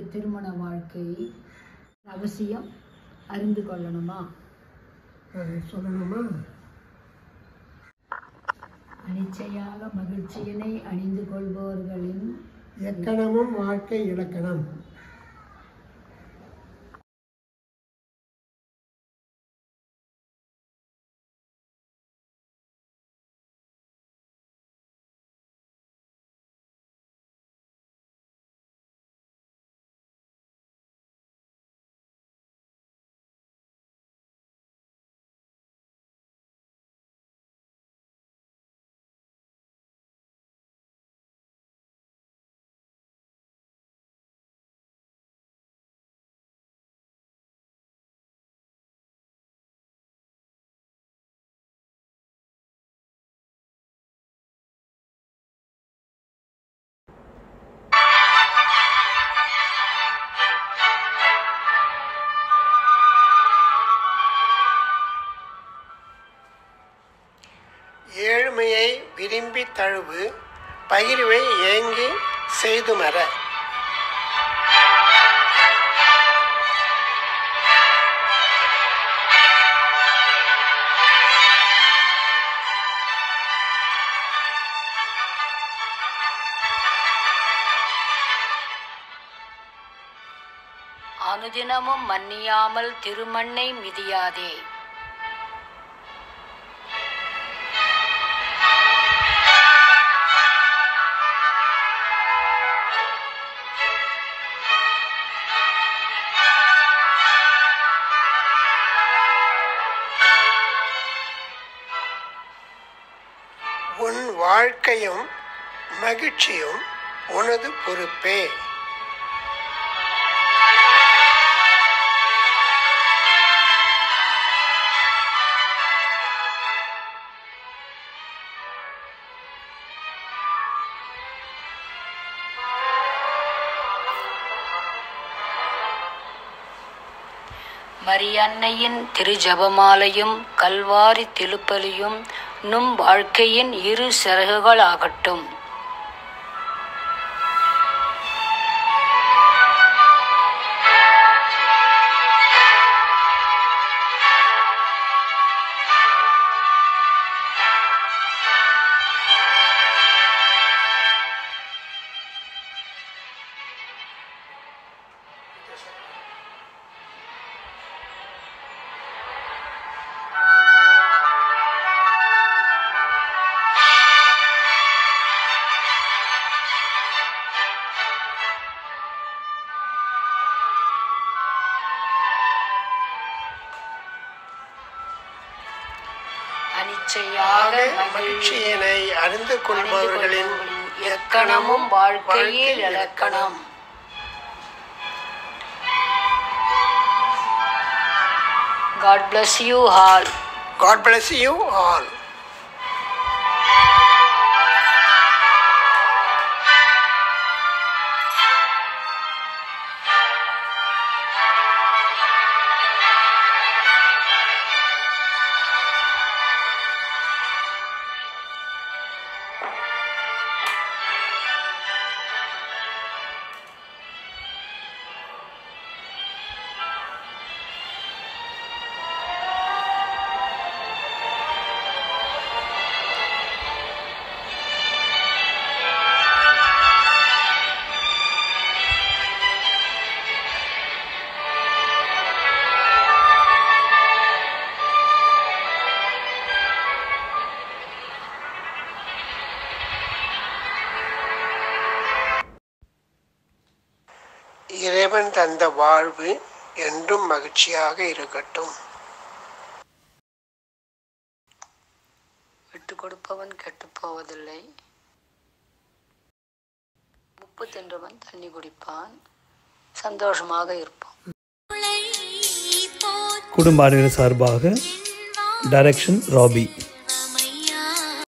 திருமண வாழ்க்கை அவசியம் அறிந்து கொள்ளணுமா அதை சொல்லணுமா அனிச்சையாக மகிழ்ச்சியினை அணிந்து கொள்பவர்களின் எக்கணமும் வாழ்க்கை இலக்கணம் ஏழ்மையை விரும்பி தழுவு பகிர்வை ஏங்கி செய்துமர அனுதினமும் மன்னியாமல் திருமண்ணை மிதியாதே உன் வாழ்க்கையும் மகிழ்ச்சியும் உனது பொறுப்பே மரியன்னையின் திருஜபமாலையும் கல்வாரி திருப்பலியும் நும் வாழ்க்கையின் இரு சிறகுகளாகட்டும் அனிச்சையாக மகிழ்ச்சியை மகிழ்ச்சியினை அறிந்து கொள்பவர்களின் எக்கணமும் வாழ்க்கையில் இலக்கணம் God bless you all. God bless you all. இறைவன் தந்த வாழ்வு என்றும் மகிழ்ச்சியாக இருக்கட்டும் விட்டு கொடுப்பவன் கெட்டுப் போவதில்லை உப்பு தின்றவன் தண்ணி குடிப்பான் சந்தோஷமாக இருப்பான் குடும்ப அலுவலர் சார்பாக டைரக்ஷன் ராபி